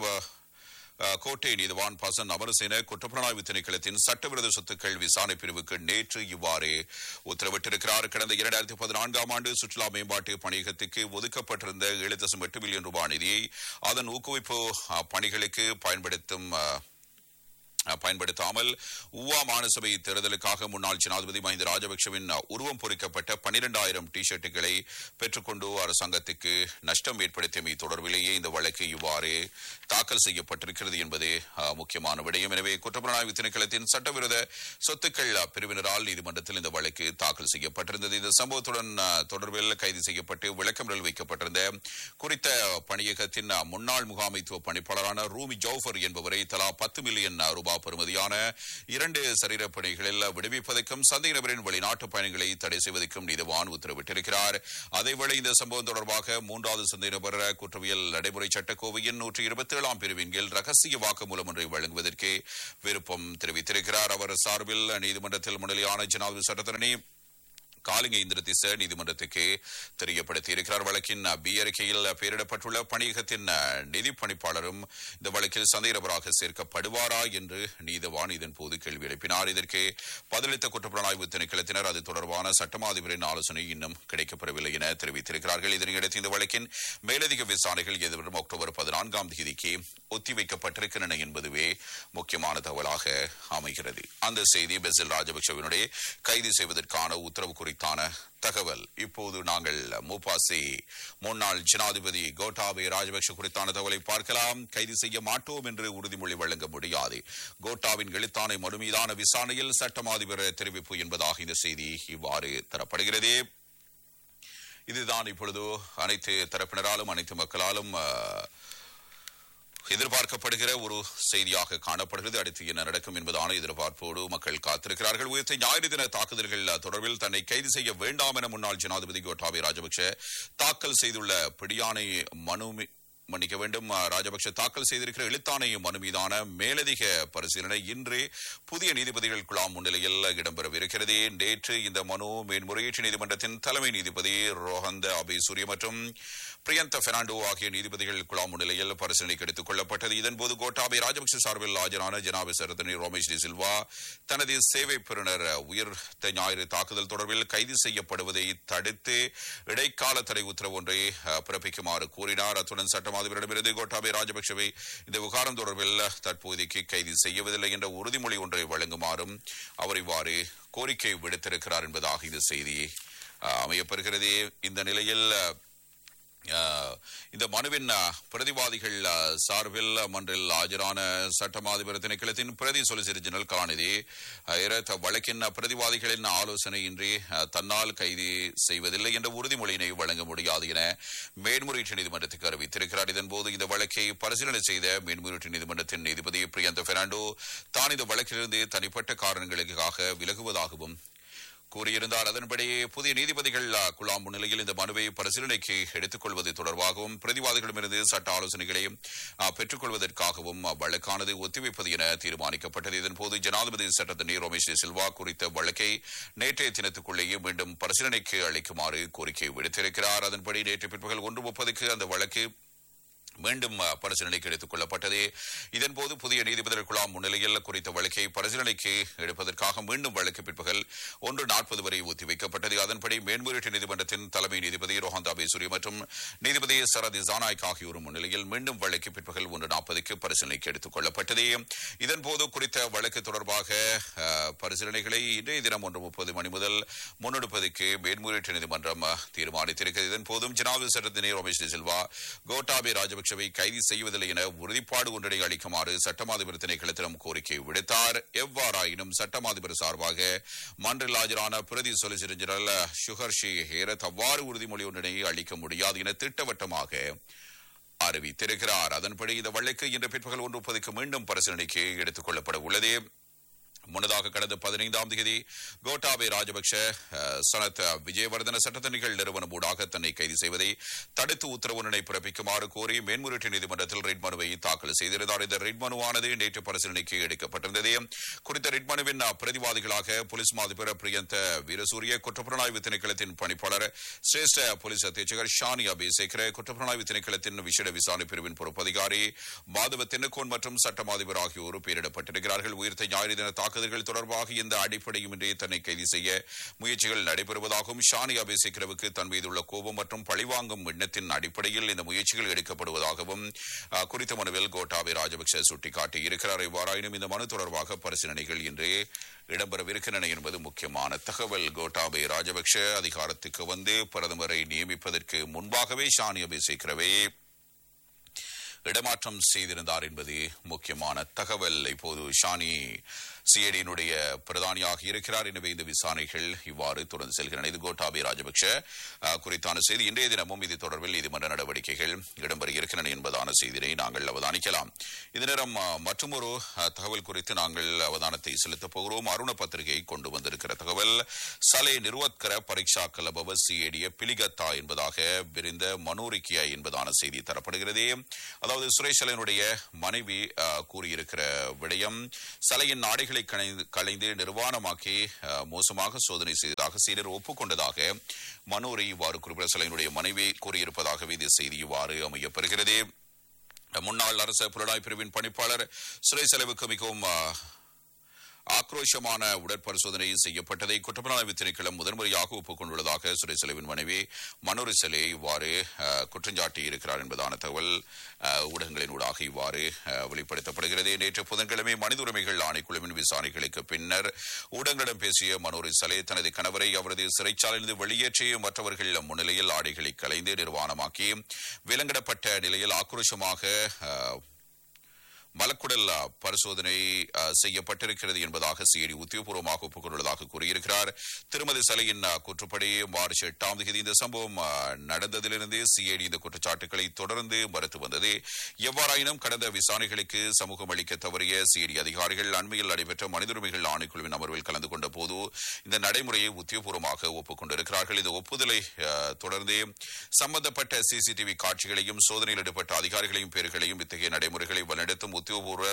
அஹ், கோட்டை நீதிவான் பசன் அமரசேன குற்றப்புலனாய்வு திணைக்களத்தின் சட்டவிரோத சொத்துக்கள் விசாரணை பிரிவுக்கு நேற்று இவ்வாறு உத்தரவிட்டிருக்கிறார் கடந்த இரண்டாயிரத்தி பதினான்காம் ஆண்டு சுற்றுலா மேம்பாட்டு பணியகத்துக்கு ஒதுக்கப்பட்டிருந்த ஏழு தசம் எட்டு மில்லியன் ரூபாய் நிதியை அதன் ஊக்குவிப்பு அஹ், பணிகளுக்கு பயன்படுத்தும் அஹ், அஹ், பயன்படுத்தாமல் உவா மாநசபை தேர்தலுக்காக முன்னாள் ஜனாதிபதி மஹிந்த ராஜபக்சவின் அஹ், உருவம் பொறிக்கப்பட்ட பனிரெண்டாயிரம் டி ஷர்ட்டுகளை பெற்றுக்கொண்டு அரசாங்கத்துக்கு நஷ்டம் ஏற்படுத்தியமை தொடர்பிலேயே இந்த வழக்கு இவ்வாறு தாக்கல் செய்யப்பட்டிருக்கிறது என்பது அஹ், முக்கியமான விடயம் எனவே குற்றப்புலனாய்வு திணைக்களத்தின் சட்டவிரோத சொத்துக்கள் அஹ், பிரிவினரால் நீதிமன்றத்தில் இந்த வழக்கு தாக்கல் செய்யப்பட்டிருந்தது இந்த சம்பவத்துடன் அஹ், தொடர்பில் கைது செய்யப்பட்டு விளக்கமிடல் வைக்கப்பட்டிருந்த குறித்த பணியகத்தின் அஹ், முன்னாள் முகாமைத்துவ பணிப்பாளரான ரூமி ஜவுஃபர் என்பவரை தலா பத்து மில்லியன் அஹ், ரூபாய் பெறுமதியான இரண்டு சரீரப் பணிகளில் விடுவிப்பதற்கும் சந்தேக நபரின் வெளிநாட்டு பயணங்களை தடை செய்வதற்கும் நீதிவான் உத்தரவிட்டிருக்கிறார் அதேவேளை இந்த சம்பவம் தொடர்பாக மூன்றாவது சந்தேக நபர் குற்றவியல் நடைமுறை சட்டக்கோவையின் நூற்றி இருபத்தி ஏழாம் பிரிவின் கீழ் ரகசிய வாக்குமூலம் ஒன்றை வழங்குவதற்கு விருப்பம் தெரிவித்திருக்கிறார் அவர் சார்பில் நீதிமன்றத்தில் முன்னிலையான ஜனாதிபதி சட்டத்தரணி காலிங்க இந்திரதிச நீதிமன்றத்துக்கு தெரியப்படுத்தியிருக்கிறார் வழக்கின் பி அறிக்கையில் பெயரிடப்பட்டுள்ள பணியகத்தின் நிதி பணிப்பாளரும் இந்த வழக்கில் சந்தேகபராக சேர்க்கப்படுவாரா என்று நீதிவான் இதன் போது கேள்வி எழுப்பினார் இதற்கு பதிலளித்த குற்றப்புலனாய்வு திணைக்களத்தினர் அது தொடர்பான சட்டமாதிபரின் ஆலோசனை இன்னும் கிடைக்கப்பெறவில்லை என தெரிவித்திருக்கிறார்கள் இதனையடுத்து இந்த வழக்கின் மேலதிக விசாரணைகள் எதிர்வரும் அக்டோபர் பதினான்காம் தேதிக்கு ஒத்திவைக்கப்பட்டிருக்கின்றன என்பதுவே முக்கியமான தகவலாக அமைகிறது அந்த செய்தி பெசில் ராஜபக்சவினுடைய கைது செய்வதற்கான உத்தரவு குறித்தான தகவல் இப்போது நாங்கள் மூப்பாசி முன்னாள் ஜனாதிபதி கோட்டாபே ராஜபக்ஷ குறித்தான தகவலை பார்க்கலாம் கைது செய்ய மாட்டோம் என்று உறுதிமொழி வழங்க முடியாது கோட்டாவின் எழுத்தாணை மனு மீதான விசாரணையில் சட்டமாதிபர் தெரிவிப்பு என்பதாக இந்த செய்தி இவ்வாறு தரப்படுகிறது இதுதான் இப்பொழுது அனைத்து தரப்பினராலும் அனைத்து மக்களாலும் அஹ், எதிர்பார்க்கப்படுகிற ஒரு செய்தியாக காணப்படுகிறது அடுத்து என்ன நடக்கும் என்பதான எதிர்பார்ப்போடு மக்கள் காத்திருக்கிறார்கள் உயர்த்த ஞாயிறு தின தாக்குதல்கள் தொடர்பில் தன்னை கைது செய்ய வேண்டாம் என முன்னாள் ஜனாதிபதி கோட்டாபே ராஜபக்ஷ தாக்கல் செய்துள்ள பிடியாணை மனு மீ- மன்னிக்க வேண்டும் அஹ், ராஜபக்ஷ தாக்கல் செய்திருக்கிற எழுத்தாணை மனு மீதான மேலதிக பரிசீலனை இன்று புதிய நீதிபதிகள் குழாம் முன்னிலையில் இடம்பெறவிருக்கிறது நேற்று இந்த மனு மேன்முறையீட்டு நீதிமன்றத்தின் தலைமை நீதிபதி ரோஹந்த அபேசூரிய மற்றும் பிரியந்த பெர்னாண்டோ ஆகிய நீதிபதிகள் குழாம் முன்னிலையில் பரிசீலனைக்கு எடுத்துக் கொள்ளப்பட்டது இதன்போது கோட்டாபே ராஜபக்ஷ சார்பில் ஆஜரான ஜனாபி சரதனி ரோமேஷ் டி சில்வா தனது சேவை பெறுநர் உயிர்த்த ஞாயிறு தாக்குதல் தொடர்பில் கைது செய்யப்படுவதை தடுத்து இடைக்கால தடை உத்தரவு ஒன்றை அஹ், பிறப்பிக்குமாறு கூறினார் அத்துடன் சட்டமாதிபரிடமிருந்து கோட்டாபே ராஜபக்சவை இந்த விவகாரம் தொடர்பில் தற்போதைக்கு கைது செய்யவதில்லை என்ற உறுதிமொழி ஒன்றை வழங்குமாறும் அவர் இவ்வாறு கோரிக்கை விடுத்திருக்கிறார் என்பதாக இந்த செய்தி அஹ், அமையப்பெறுகிறது இந்த நிலையில் அஹ், அஹ், இந்த மனுவின் அஹ், பிரதிவாதிகள் அஹ், சார்பில் மன்றில் ஆஜரான சட்டமாதிபர் திணைக்களத்தின் பிரதி சொலிசிட்டர் ஜெனரல் கலாநிதி அஹ், இரத்த வழக்கின் பிரதிவாதிகளின் ஆலோசனையின்றி அஹ், தன்னால் கைது செய்வதில்லை என்ற உறுதிமொழியினை வழங்க முடியாது என மேன்முறையீட்டு நீதிமன்றத்துக்கு அறிவித்திருக்கிறார் இதன்போது இந்த வழக்கை பரிசீலனை செய்த மேன்முறையீட்டு நீதிமன்றத்தின் நீதிபதி பிரியந்த பெர்னாண்டோ தான் இந்த வழக்கிலிருந்து தனிப்பட்ட காரணங்களுக்காக விலகுவதாகவும் கூறியிருந்தார் அதன்படி புதிய நீதிபதிகள் அஹ், குழாம் முன்னிலையில் இந்த மனுவை பரிசீலனைக்கு எடுத்துக் கொள்வது தொடர்பாகவும் பிரதிவாதிகளிடமிருந்து சட்ட ஆலோசனைகளை அஹ், பெற்றுக் கொள்வதற்காகவும் வழக்கானது ஒத்திவைப்பது என தீர்மானிக்கப்பட்டது இதன்போது ஜனாதிபதி சட்டத்தனி ரமேஷ் டி சில்வா குறித்த வழக்கை நேற்றைய தினத்துக்குள்ளேயே மீண்டும் பரிசீலனைக்கு அளிக்குமாறு கோரிக்கை விடுத்திருக்கிறார் அதன்படி நேற்று பிற்பகல் ஒன்று முப்பதுக்கு அந்த வழக்கு மீண்டும் அஹ், பரிசீலனைக்கு எடுத்துக் கொள்ளப்பட்டது இதன்போது புதிய நீதிபதிகள் குழாம் முன்னிலையில் குறித்த வழக்கை பரிசீலனைக்கு எடுப்பதற்காக மீண்டும் வழக்கு பிற்பகல் ஒன்று நாற்பது வரை ஒத்திவைக்கப்பட்டது அதன்படி மேன்முறையீட்டு நீதிமன்றத்தின் தலைமை நீதிபதி ரோஹந்தா பேசூரி மற்றும் நீதிபதி சரதி ஜானாய்க் ஆகியோரும் முன்னிலையில் மீண்டும் வழக்கு பிற்பகல் ஒன்று நாற்பதுக்கு பரிசீலனைக்கு எடுத்துக் கொள்ளப்பட்டது இதன்போது குறித்த வழக்கு தொடர்பாக அஹ், பரிசீலனைகளை இன்றைய தினம் ஒன்று முப்பது மணி முதல் முன்னெடுப்பதற்கு மேன்முறையீட்டு நீதிமன்றம் அஹ், தீர்மானித்திருக்கிறது இதன்போதும் ஜனாதிபதி சட்டத்தினை ரமேஷ் டி சில்வா கோட்டாபே ராஜபக்ஷ ராஜபக்சவை கைது செய்வதில்லை என உறுதிப்பாடு ஒன்றினை அளிக்குமாறு சட்டமாதிபர் திணைக்களத்திடம் கோரிக்கை விடுத்தார் எவ்வாறாயினும் சட்டமாதிபர் சார்பாக மன்றில் ஆஜரான பிரதி solicitor general Suharshi Herath அவ்வாறு உறுதிமொழி ஒன்றினை அளிக்க முடியாது என திட்டவட்டமாக அறிவித்திருக்கிறார் அதன்படி இந்த வழக்கு இன்று பிற்பகல் ஒன்று முப்பதுக்கு மீண்டும் பரிசீலனைக்கு எடுத்துக் கொள்ளப்பட உள்ளது முன்னதாக கடந்த பதினைந்தாம் தேதி கோட்டாபே ராஜபக்ஷ அஹ், சனத் விஜயவர்தன சட்டத்தணிகள் நிறுவனம் ஊடாக தன்னை கைது செய்வதை தடுத்து உத்தரவுனை பிறப்பிக்குமாறு கோரி மேன்முறையீட்டு நீதிமன்றத்தில் ரிட் மனுவை தாக்கல் செய்திருந்தார் இந்த ரிட் மனுவானது நேற்று பரிசீலனைக்கு எடுக்கப்பட்டிருந்தது குறித்த ரிட் மனுவின் பிரதிவாதிகளாக போலீஸ் மாதிபர் பிரியந்த வீரசூரிய குற்றப்புலனாய்வு திணைக்களத்தின் பணிப்பாளர் சிரேஷ்ட போலீஸ் அத்தியட்சகர் ஷானி அபிசேகர குற்றப்புலனாய்வு திணைக்களத்தின் விசேட விசாரணை பிரிவின் பொறுப்பு அதிகாரி மாதவ தென்னக்கோன் மற்றும் சட்ட மாதிபர் ஆகியோர் பெயரிடப்பட்டிருக்கிறார்கள் உயிர்த்த ஞாயிறு தின தாக்குதல்கள் தொடர்பாக எந்த அடிப்படையுமின்றி தன்னை கைது செய்ய முயற்சிகள் நடைபெறுவதாகவும் ஷானி அபிசேகரவுக்கு தன் மீதுள்ள கோபம் மற்றும் பழிவாங்கும் எண்ணத்தின் அடிப்படையில் இந்த முயற்சிகள் எடுக்கப்படுவதாகவும் அஹ், குறித்த மனுவில் கோட்டாபே ராஜபக்ச சுட்டிக்காட்டியிருக்கிறார் இவ்வாறாயினும் இந்த மனு தொடர்பாக பரிசீலனைகள் இன்று இடம்பெறவிருக்கின்றன என்பது முக்கியமான தகவல் கோட்டாபே ராஜபக்ஷ அதிகாரத்துக்கு வந்து பிரதமரை நியமிப்பதற்கு முன்பாகவே ஷானி அபிசேகரவே இடமாற்றம் செய்திருந்தார் என்பது முக்கியமான தகவல் இப்போது ஷானி சிஐடியினுடைய பிரதானியாக இருக்கிறார் எனவே இந்த விசாரணைகள் இவ்வாறு தொடர்ந்து செல்கின்றன இது கோட்டாபே ராஜபக்ஷ அஹ், குறித்தான செய்தி இன்றைய தினமும் இது தொடர்பில் நீதிமன்ற நடவடிக்கைகள் இடம்பெற இருக்கின்றன என்பதான செய்தியை நாங்கள் அவதானிக்கலாம் இது நேரம் அஹ், மற்றுமொரு அஹ், தகவல் குறித்து நாங்கள் அவதானத்தை செலுத்தப் போகிறோம் அருண பத்திரிகை கொண்டு வந்திருக்கிற தகவல் சலே நிறுவத்கர பரீட்சா கலபவ சிஏடிய பிலிகத்தா என்பதாக விரிந்த மனோரிக்கியா என்பதான செய்தி தரப்படுகிறது அதாவது சுரேஷ் சலையனுடைய மனைவி அஹ், கூறியிருக்கிற விடயம் சலையின் நாடைகளை களைந்து களைந்து நிர்வாணமாக்கி அஹ், மோசமாக சோதனை செய்ததாக சிலர் ஒப்புக்கொண்டதாக மனோரி இவ்வாறு குறிப்பிட சலையினுடைய மனைவி கூறியிருப்பதாகவே இந்த செய்தி இவ்வாறு அமையப்பெறுகிறது முன்னாள் அரசு புலனாய்வு பிரிவின் பணிப்பாளர் சுரேஷ் செலவுக்கு மிகவும் அஹ், ஆக்ரோஷமான உடற்பரிசோதனை செய்யப்பட்டதை குற்றப்புலனாய்வு திணைக்களம் முதன்முறையாக ஒப்புக்கொண்டுள்ளதாக சுரேஷ் செலவின் மனைவி மனோரி செலே இவ்வாறு அஹ், குற்றஞ்சாட்டி இருக்கிறார் என்பதான தகவல் அஹ், ஊடகங்களின் ஊடாக இவ்வாறு அஹ், வெளிப்படுத்தப்படுகிறது நேற்று புதன்கிழமை மனித உரிமைகள் ஆணைக்குழுவின் விசாரணைகளுக்கு பின்னர் ஊடகங்களிடம் பேசிய மனோரி சலே தனது கணவரை அவரது சிறைச்சாலையிலிருந்து வெளியேற்றி மற்றவர்கள் முன்னிலையில் ஆடைகளை கலைந்து நிர்வாணமாக்கி விலங்கிடப்பட்ட நிலையில் ஆக்ரோஷமாக அஹ், மலக்குடல் அஹ், பரிசோதனை அஹ், செய்யப்பட்டிருக்கிறது என்பதாக சிஐடி உத்தியோகபூர்வமாக ஒப்புக்கொண்டுள்ளதாக கூறியிருக்கிறார் திருமதி சலையின் அஹ், கூற்றுப்படி மார்ச் எட்டாம் தேதி இந்த சம்பவம் அஹ், நடந்ததிலிருந்து சிஐடி இந்த குற்றச்சாட்டுகளை தொடர்ந்து மறுத்து வந்தது எவ்வாறாயினும் கடந்த விசாரணைகளுக்கு சமூகம் அளிக்க தவறிய சிஐடி அதிகாரிகள் அண்மையில் நடைபெற்ற மனித உரிமைகள் ஆணைக்குழுவின் அமர்வில் கலந்து கொண்ட போது இந்த நடைமுறையை உத்தியோகபூர்வமாக ஒப்புக்கொண்டிருக்கிறார்கள் இந்த ஒப்புதலை அஹ், தொடர்ந்து சம்பந்தப்பட்ட சிசிடிவி காட்சிகளையும் சோதனையில் ஈடுபட்ட அதிகாரிகளையும் பேர்களையும் இத்தகைய நடைமுறைகளை வழிநடத்தும் உத்தியோகபூர்வ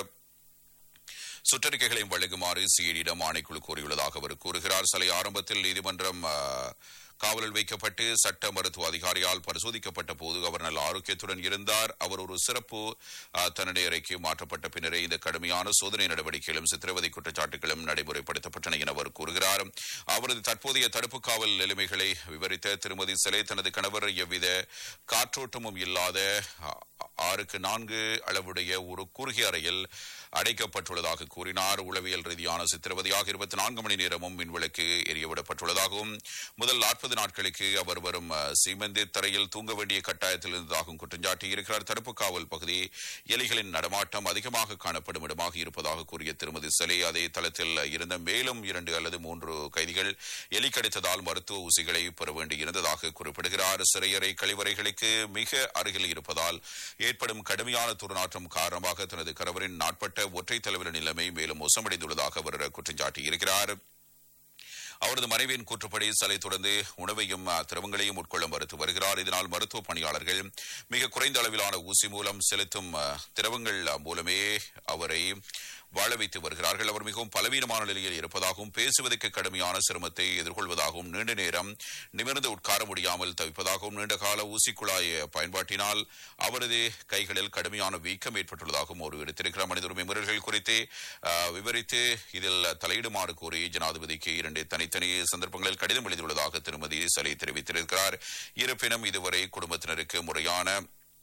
சுற்றறிக்கைகளையும் வழங்குமாறு சிஐடியிடம் ஆணைக்குழு கோரியுள்ளதாக அவர் கூறுகிறார் சிலை ஆரம்பத்தில் நீதிமன்றம் அஹ், காவலில் வைக்கப்பட்டு சட்ட மருத்துவ அதிகாரியால் பரிசோதிக்கப்பட்ட போது அவர் நல்ல ஆரோக்கியத்துடன் இருந்தார் அவர் ஒரு சிறப்பு அஹ், தண்டனை அறைக்கு மாற்றப்பட்ட பின்னரே இந்த கடுமையான சோதனை நடவடிக்கைகளும் சித்திரவதை குற்றச்சாட்டுகளும் நடைமுறைப்படுத்தப்பட்டன என அவர் கூறுகிறார் அவரது தற்போதைய தடுப்பு காவல் நிலைமைகளை விவரித்த திருமதி சிலை தனது கணவர் எவ்வித காற்றோட்டமும் இல்லாத அ- ஆறுக்கு நான்கு அளவுடைய ஒரு குறுகிய அறையில் அடைக்கப்பட்டுள்ளதாக கூறினார் உளவியல் ரீதியான சித்திரவதையாக இருபத்தி நான்கு மணி நேரமும் மின்விளக்கு எரியவிடப்பட்டுள்ளதாகவும் முதல் நாற்பது நாட்களுக்கு அவர் வரும் அஹ், சீமெந்து தரையில் தூங்க வேண்டிய கட்டாயத்தில் இருந்ததாகவும் குற்றஞ்சாட்டி இருக்கிறார் தடுப்பு காவல் பகுதி எலிகளின் நடமாட்டம் அதிகமாக காணப்படும் இடமாக இருப்பதாக கூறிய திருமதி சலே அதே தளத்தில் இருந்த மேலும் இரண்டு அல்லது மூன்று கைதிகள் எலி கடித்ததால் மருத்துவ ஊசிகளை பெற வேண்டியிருந்ததாக குறிப்பிடுகிறார் சிறையறை கழிவறைகளுக்கு மிக அருகில் இருப்பதால் ஏற்படும் கடுமையான துர்நாற்றம் காரணமாக தனது கணவரின் நாட்பட்ட ஒற்றை தலைவர் நிலைமை மேலும் மோசமடைந்துள்ளதாக அவர் குற்றம் சாட்டியிருக்கிறார் அவரது மனைவியின் கூற்றுப்படி சலை தொடர்ந்து உணவையும் அஹ், திரவங்களையும் உட்கொள்ள மறுத்து வருகிறார் இதனால் மருத்துவ பணியாளர்கள் மிக குறைந்த அளவிலான ஊசி மூலம் செலுத்தும் அஹ், திரவங்கள் அஹ், மூலமே அவரை வாழ வைத்து வருகிறார்கள் அவர் மிகவும் பலவீனமான நிலையில் இருப்பதாகவும் பேசுவதற்கு கடுமையான சிரமத்தை எதிர்கொள்வதாகவும் நீண்ட நேரம் நிமிர்ந்து உட்கார முடியாமல் தவிப்பதாகவும் நீண்ட கால ஊசி குழாய் பயன்பாட்டினால் அவரது கைகளில் கடுமையான வீக்கம் ஏற்பட்டுள்ளதாகவும் ஒரு எடுத்திருக்கிறார் மனித உரிமை மீறல்கள் குறித்து அஹ், விவரித்து இதில் தலையிடுமாறு கோரி ஜனாதிபதிக்கு இரண்டு தனித்தனி சந்தர்ப்பங்களில் கடிதம் எழுதியுள்ளதாக திருமதி சலை தெரிவித்திருக்கிறார் இருப்பினும் இதுவரை குடும்பத்தினருக்கு முறையான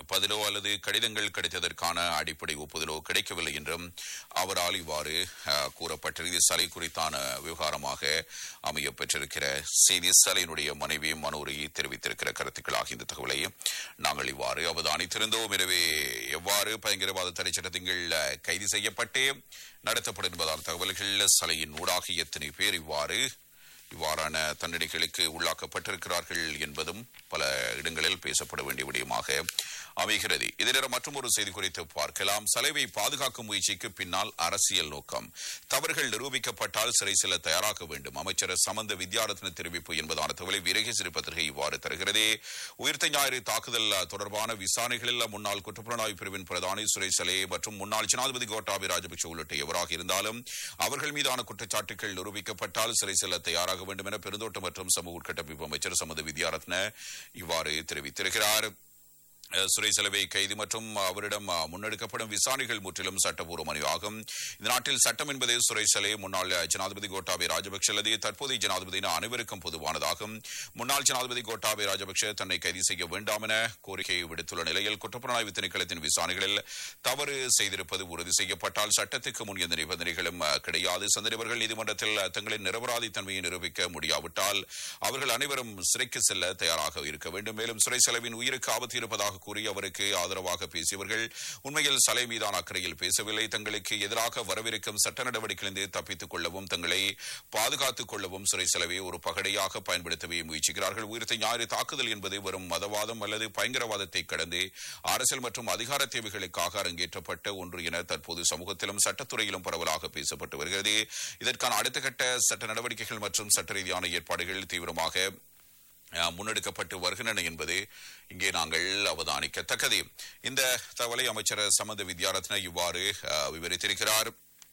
பதிலோ அல்லது கடிதங்கள் கிடைத்ததற்கான அடிப்படை ஒப்புதலோ கிடைக்கவில்லை என்றும் அவரால் இவ்வாறு அஹ், கூறப்பட்டிருக்கிறது இது சலை குறித்தான விவகாரமாக அமைய பெற்றிருக்கிற செய்தி சலையினுடைய மனைவி மனோரி தெரிவித்திருக்கிற கருத்துக்களாக இந்த தகவலை நாங்கள் இவ்வாறு அவதானித்திருந்தோம் எனவே எவ்வாறு பயங்கரவாத தடை சட்டத்தின் கீழ், அஹ், கைது செய்யப்பட்டு நடத்தப்படும் என்பதான தகவல்கள் சலையின் ஊடாக எத்தனை பேர் இவ்வாறு இவ்வாறான தண்டனைகளுக்கு உள்ளாக்கப்பட்டிருக்கிறார்கள் என்பதும் பல இடங்களில் பேசப்பட வேண்டிய விடயமாக அமைகிறது இதர மற்றும் ஒரு செய்தி குறித்து பார்க்கலாம் சலைவை பாதுகாக்கும் முயற்சிக்கு பின்னால் அரசியல் நோக்கம் தவறுகள் நிரூபிக்கப்பட்டால் சிறை செல்ல தயாராக வேண்டும் அமைச்சர் சமந்த வித்யாரத்ன தெரிவிப்பு என்பதான தகவலை விரகி சிறு பத்திரிகை இவ்வாறு தருகிறது உயிர்த்த ஞாயிறு தாக்குதல் தொடர்பான விசாரணைகளில் முன்னாள் குற்றப்புலனாய்வு பிரிவின் பிரதானி சுரேஷ் சலே மற்றும் முன்னாள் ஜனாதிபதி கோட்டாபி ராஜபக்ஷ உள்ளிட்ட எவராக இருந்தாலும் அவர்கள் மீதான குற்றச்சாட்டுகள் நிரூபிக்கப்பட்டால் சிறை செல்ல தயாராக வேண்டும் என பெருந்தோட்டம் மற்றும் சமூக உட்கட்டமைப்பு அமைச்சர் சமத வித்யாரத்ன இவ்வாறு தெரிவித்திருக்கிறார் அஹ், சுரேஷ் செலவை கைது மற்றும் அவரிடம் அஹ், முன்னெடுக்கப்படும் விசாரணைகள் முற்றிலும் சட்டபூர்வமணியாகும் இந்த நாட்டில் சட்டம் என்பது சுரேஷ் சலே முன்னாள் ஜனாதிபதி கோட்டாபே ராஜபக்ஷ அல்லது தற்போதைய ஜனாதிபதி என அனைவருக்கும் பொதுவானதாகும் முன்னாள் ஜனாதிபதி கோட்டாபே ராஜபக்ஷ தன்னை கைது செய்ய வேண்டாம் என கோரிக்கையை விடுத்துள்ள நிலையில் குற்றப்புலனாய்வு திணைக்களத்தின் விசாரணைகளில் தவறு செய்திருப்பது உறுதி செய்யப்பட்டால் சட்டத்துக்கு முன் எந்த நிபந்தனைகளும் அஹ், கிடையாது சந்தேகவர்கள் நீதிமன்றத்தில் அஹ், தங்களின் நிரபராதி தன்மையை நிரூபிக்க முடியாவிட்டால் அவர்கள் அனைவரும் சிறைக்கு செல்ல தயாராக இருக்க வேண்டும் மேலும் சிறை செலவின் உயிருக்கு ஆபத்து இருப்பதாக கூறி அவருக்கு ஆதரவாக பேசியவர்கள் உண்மையில் சலை மீதான அக்கறையில் பேசவில்லை தங்களுக்கு எதிராக வரவிருக்கும் சட்ட நடவடிக்கைகளிலிருந்து தப்பித்துக் கொள்ளவும் தங்களை பாதுகாத்துக் கொள்ளவும் சிறை செலவை ஒரு பகடையாக பயன்படுத்தவே முயற்சிக்கிறார்கள் உயிர்த்த ஞாயிறு தாக்குதல் என்பது வெறும் மதவாதம் அல்லது பயங்கரவாதத்தை கடந்து அரசியல் மற்றும் அதிகார தேவைகளுக்காக அரங்கேற்றப்பட்ட ஒன்று என தற்போது சமூகத்திலும் சட்டத்துறையிலும் பரவலாக பேசப்பட்டு வருகிறது இதற்கான அடுத்த கட்ட சட்ட நடவடிக்கைகள் மற்றும் சட்ட ரீதியான ஏற்பாடுகள் தீவிரமாக அஹ், முன்னெடுக்கப்பட்டு வருகின்றன என்பது இங்கே நாங்கள் அவதானிக்கத்தக்கது இந்த தகவலை அமைச்சர் சமந்த வித்யாரத்ன இவ்வாறு அஹ், விவரித்திருக்கிறார்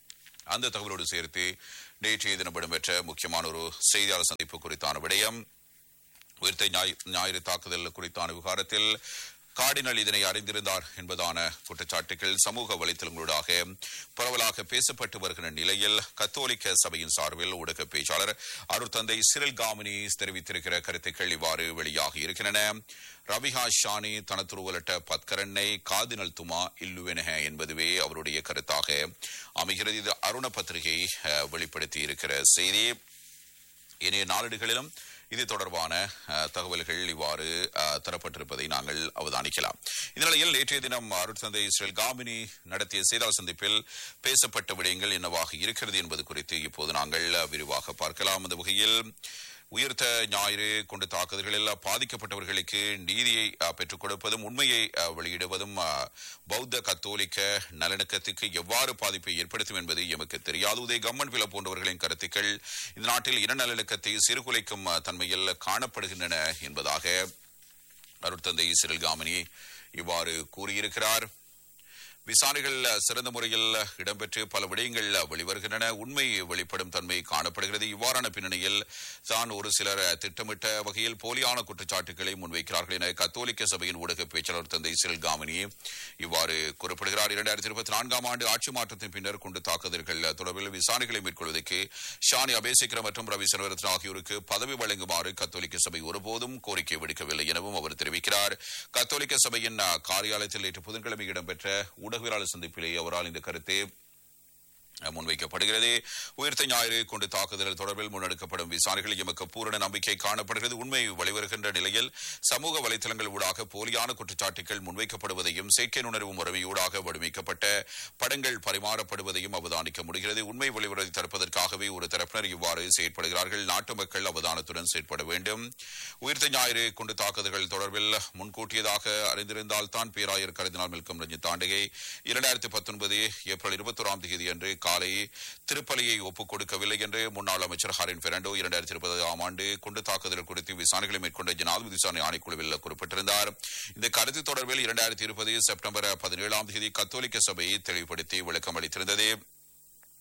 அந்த தகவலோடு சேர்த்து நேற்றைய தினம் இடம்பெற்ற முக்கியமான ஒரு செய்தியாளர் சந்திப்பு குறித்தான விடயம் உயிர்த்த ஞாயி- ஞாயிறு தாக்குதல் குறித்தான விவகாரத்தில் கார்டினல் இதனை அறிந்திருந்தார் என்பதான குற்றச்சாட்டுகள் சமூக வலைத்தளங்களூடாக பரவலாக பேசப்பட்டு வருகிற நிலையில் கத்தோலிக்க சபையின் சார்பில் ஊடக பேச்சாளர் அருட்தந்தை சிறில் காமினி தெரிவித்திருக்கிற கருத்துக்கள் இவ்வாறு வெளியாகி இருக்கின்றன ரவிஹா ஷானி தனத்துருவலட்ட பத்கரண்ணை காதினல் துமா இல்லுவெனக என்பதுவே அவருடைய கருத்தாக அமைகிறது இது அருண பத்திரிகை அஹ், வெளிப்படுத்தி இருக்கிற செய்தி இனிய நாளிடுகளிலும் இது தொடர்பான அஹ், தகவல்கள் இவ்வாறு அஹ், தரப்பட்டிருப்பதை நாங்கள் அவதானிக்கலாம் இந்த நிலையில் நேற்றைய தினம் அருட்தந்தை இஸ்ரேல் காமினி நடத்திய செய்தியாளர் சந்திப்பில் பேசப்பட்ட விடயங்கள் என்னவாக இருக்கிறது என்பது குறித்து இப்போது நாங்கள் அஹ், விரிவாக பார்க்கலாம் அந்த வகையில் உயிர்த்த ஞாயிறு கொண்டு தாக்குதல்களில் பாதிக்கப்பட்டவர்களுக்கு நீதியை அஹ், பெற்றுக் கொடுப்பதும் உண்மையை அஹ், வெளியிடுவதும் அஹ், பௌத்த கத்தோலிக்க நலனுக்கத்துக்கு எவ்வாறு பாதிப்பை ஏற்படுத்தும் என்பது எமக்கு தெரியாது உதய கம்மன் பில போன்றவர்களின் கருத்துக்கள் இந்த நாட்டில் இனநலனுக்கத்தை சீர்குலைக்கும் அஹ், தன்மையில் காணப்படுகின்றன என்பதாக அருட்தந்தை சிறில்காமினி இவ்வாறு கூறியிருக்கிறார் விசாரணைகள் சிறந்த முறையில் இடம்பெற்று பல விடயங்கள் வெளிவருகின்றன உண்மை வெளிப்படும் தன்மை காணப்படுகிறது இவ்வாறான பின்னணியில் தான் ஒரு சிலர் திட்டமிட்ட வகையில் போலியான குற்றச்சாட்டுகளை முன்வைக்கிறார்கள் என கத்தோலிக்க சபையின் ஊடக பேச்சாளர் தந்தை சிறில் காமினி இவ்வாறு குறிப்பிடுகிறார் இரண்டாயிரத்தி இருபத்தி நான்காம் ஆண்டு ஆட்சி மாற்றத்தின் பின்னர் குண்டு தாக்குதல்கள் தொடர்பில் விசாரணைகளை மேற்கொள்வதற்கு ஷானி அபேசிகரம் மற்றும் ரவி சர்வரத்ன ஆகியோருக்கு பதவி வழங்குமாறு கத்தோலிக்க சபை ஒருபோதும் கோரிக்கை விடுக்கவில்லை எனவும் அவர் தெரிவிக்கிறார் கத்தோலிக்க சபையின் அஹ், காரியாலயத்தில் நேற்று புதன்கிழமை இடம்பெற்ற ஊடகவியலாளர் சந்திப்பிலே அவரால் இந்த கருத்து அஹ், முன்வைக்கப்படுகிறது உயிர்த்த ஞாயிறு கொண்டு தாக்குதல் தொடர்பில் முன்னெடுக்கப்படும் விசாரணைகளில் எமக்கு பூரண நம்பிக்கை காணப்படுகிறது உண்மை வெளிவருகின்ற நிலையில் சமூக வலைதளங்கள் ஊடாக போலியான குற்றச்சாட்டுகள் முன்வைக்கப்படுவதையும் செயற்கை நுணர்வு முறைமையூடாக வடிவமைக்கப்பட்ட படங்கள் பரிமாறப்படுவதையும் அவதானிக்க முடிகிறது உண்மை வெளிவருவதை தடுப்பதற்காகவே ஒரு தரப்பினர் இவ்வாறு செயற்படுகிறார்கள் நாட்டு மக்கள் அவதானத்துடன் செயற்பட வேண்டும் உயிர்த்த ஞாயிறு கொண்டு தாக்குதல்கள் தொடர்பில் முன்கூட்டியதாக அறிந்திருந்தால் தான் பேராயர் கருதினால் மெல்கம் ரஞ்சித் தாண்டகை இரண்டாயிரத்தி பத்தொன்பது ஏப்ரல் இருபத்தோராம் தேதி அன்று காலை திருப்பலியை ஒப்புக் கொடுக்கவில்லை என்று முன்னாள் அமைச்சர் ஹரின் பெர்னாண்டோ இரண்டாயிரத்தி இருபதாம் ஆண்டு குண்டு தாக்குதல் குறித்து விசாரணைகளை மேற்கொண்ட ஜனாதிபதி விசாரணை ஆணைக்குழுவில் குறிப்பிட்டிருந்தார் இந்த கருத்து தொடர்பில் இரண்டாயிரத்தி இருபது செப்டம்பர் பதினேழாம் தேதி கத்தோலிக்க சபை தெளிவுபடுத்தி விளக்கம் அளித்திருந்தது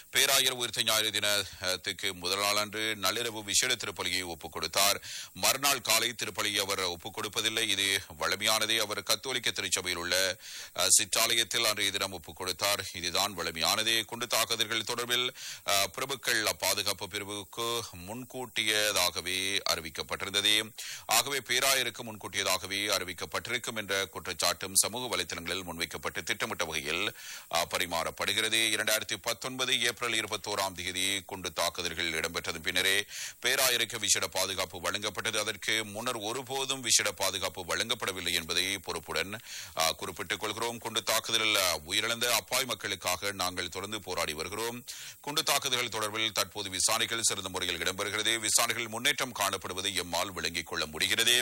பேராயர் உயிர்த்த ஞாயிறு தினத்துக்கு முதல் நாளன்று நள்ளிரவு விசேட திருப்பலியை ஒப்புக் கொடுத்தார் மறுநாள் காலை திருப்பலியை அவர் ஒப்புக் கொடுப்பதில்லை இது வழமையானதே அவர் கத்தோலிக்க திருச்சபையில் உள்ள அஹ், சிற்றாலயத்தில் அன்றைய தினம் ஒப்புக் கொடுத்தார் இதுதான் வழமையானதே குண்டு தாக்குதல்கள் தொடர்பில் அஹ், பிரபுக்கள் பாதுகாப்பு பிரிவுக்கு முன்கூட்டியதாகவே அறிவிக்கப்பட்டிருந்தது ஆகவே பேராயருக்கு முன்கூட்டியதாகவே அறிவிக்கப்பட்டிருக்கும் என்ற குற்றச்சாட்டும் சமூக வலைதளங்களில் முன்வைக்கப்பட்டு திட்டமிட்ட வகையில் அஹ், பரிமாறப்படுகிறது இரண்டாயிரத்தி பத்தொன்பது ஏப்ரல் இருபத்தோராம் தேதி குண்டு தாக்குதல்கள் இடம்பெற்றது பின்னரே பேராயருக்கு விசேட பாதுகாப்பு வழங்கப்பட்டது அதற்கு முன்னர் ஒருபோதும் விசேட பாதுகாப்பு வழங்கப்படவில்லை என்பதை பொறுப்புடன் அஹ், குறிப்பிட்டுக் கொள்கிறோம் குண்டு தாக்குதலில் அஹ், உயிரிழந்த அப்பாய் மக்களுக்காக நாங்கள் தொடர்ந்து போராடி வருகிறோம் குண்டு தாக்குதல்கள் தொடர்பில் தற்போது விசாரணைகள் சிறந்த முறையில் இடம்பெறுகிறது விசாரணைகள் முன்னேற்றம் காணப்படுவதை எம்மால் விளங்கிக் கொள்ள முடிகிறது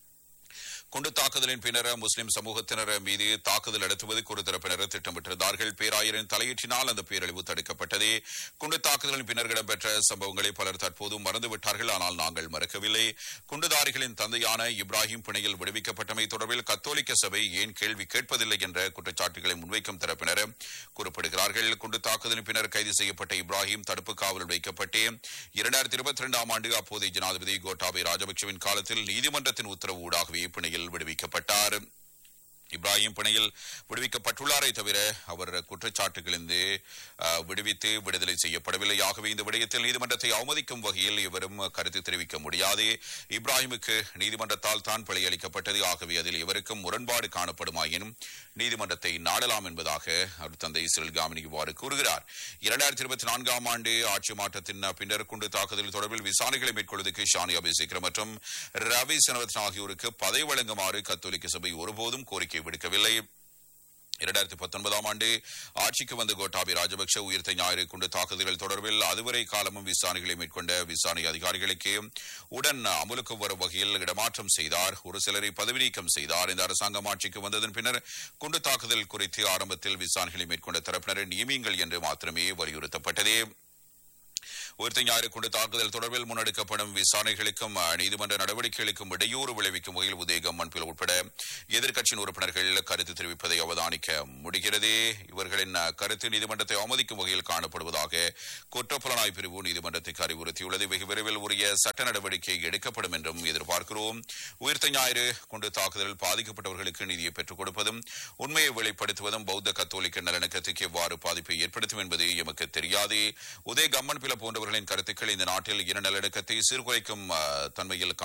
குண்டு தாக்குதலின் பின்னர் முஸ்லிம் சமூகத்தினர் மீது தாக்குதல் நடத்துவது ஒரு தரப்பினர் திட்டமிட்டிருந்தார்கள் பேராயரின் தலையீட்டினால் அந்த பேரழிவு தடுக்கப்பட்டது குண்டு தாக்குதலின் பின்னர் இடம்பெற்ற சம்பவங்களை பலர் தற்போது மறந்துவிட்டார்கள் ஆனால் நாங்கள் மறக்கவில்லை குண்டுதாரிகளின் தந்தையான இப்ராஹிம் பிணையில் விடுவிக்கப்பட்டமை தொடர்பில் கத்தோலிக்க சபை ஏன் கேள்வி கேட்பதில்லை என்ற குற்றச்சாட்டுகளை முன்வைக்கும் தரப்பினர் குறிப்பிடுகிறார்கள் குண்டு தாக்குதலின் பின்னர் கைது செய்யப்பட்ட இப்ராஹிம் தடுப்பு காவலில் வைக்கப்பட்டு இரண்டாயிரத்தி இருபத்தி இரண்டாம் ஆண்டு அப்போதைய ஜனாதிபதி கோட்டாபய ராஜபக்சவின் காலத்தில் நீதிமன்றத்தின் உத்தரவு ஊடாகவே பிணையில் விடுவிக்கப்பட்டார் இப்ராஹிம் பிணையில் விடுவிக்கப்பட்டுள்ளாரே தவிர அவர் குற்றச்சாட்டுகளிலிருந்து அஹ், விடுவித்து விடுதலை செய்யப்படவில்லை ஆகவே இந்த விடயத்தில் நீதிமன்றத்தை அவமதிக்கும் வகையில் இவரும் கருத்து தெரிவிக்க முடியாது இப்ராஹிமுக்கு நீதிமன்றத்தால் தான் பிழை அளிக்கப்பட்டது ஆகவே அதில் இவருக்கும் முரண்பாடு காணப்படுமாயினும் நீதிமன்றத்தை நாடலாம் என்பதாக அவர் தந்தை சில்காமினி இவ்வாறு கூறுகிறார் இரண்டாயிரத்தி இருபத்தி நான்காம் ஆண்டு ஆட்சி மாற்றத்தின் பின்னர் குண்டு தாக்குதல் தொடர்பில் விசாரணைகளை மேற்கொள்வதற்கு ஷானி அபிசேகர் மற்றும் ரவி சனவத்ன ஆகியோருக்கு பதவி வழங்குமாறு கத்தோலிக்க சபை ஒருபோதும் கோரிக்கை விடுக்கவில்லை இரண்டாயிரத்தி பத்தொன்பதாம் ஆண்டு ஆட்சிக்கு வந்த கோட்டாபி ராஜபக்ஷ உயிர்த்த ஞாயிறு குண்டு தாக்குதல்கள் தொடர்பில் அதுவரை காலமும் விசாரணைகளை மேற்கொண்ட விசாரணை அதிகாரிகளுக்கு உடன் அமலுக்கு வரும் வகையில் இடமாற்றம் செய்தார் ஒரு சிலரை பதவி நீக்கம் செய்தார் இந்த அரசாங்கம் ஆட்சிக்கு வந்ததன் பின்னர் குண்டு தாக்குதல் குறித்து ஆரம்பத்தில் விசாரணைகளை மேற்கொண்ட தரப்பினரை நியமியுங்கள் என்று மாத்திரமே வலியுறுத்தப்பட்டது உயிர்த்த ஞாயிறு குண்டு தாக்குதல் தொடர்பில் முன்னெடுக்கப்படும் விசாரணைகளுக்கும் அஹ், நீதிமன்ற நடவடிக்கைகளுக்கும் இடையூறு விளைவிக்கும் வகையில் உதயகம் மண்பில் உட்பட எதிர்க்கட்சியின் உறுப்பினர்கள் கருத்து தெரிவிப்பதை அவதானிக்க முடிகிறது இவர்களின் அஹ், கருத்து நீதிமன்றத்தை அவமதிக்கும் வகையில் காணப்படுவதாக குற்றப்புலனாய்வு பிரிவு நீதிமன்றத்துக்கு அறிவுறுத்தியுள்ளது வெகு விரைவில் உரிய சட்ட நடவடிக்கை எடுக்கப்படும் என்றும் எதிர்பார்க்கிறோம் உயிர்த்த ஞாயிறு குண்டு தாக்குதலில் பாதிக்கப்பட்டவர்களுக்கு நிதியை பெற்றுக் கொடுப்பதும் உண்மையை வெளிப்படுத்துவதும் பௌத்த கத்தோலிக்க நல்லிணக்கத்துக்கு எவ்வாறு பாதிப்பை ஏற்படுத்தும் என்பது எமக்கு தெரியாது உதய கம்மன் பில போன்றவர்களின் கருத்துக்கள் இந்த நாட்டில் இன நல்லிணக்கத்தை சீர்குலைக்கும் அஹ், தன்மையில்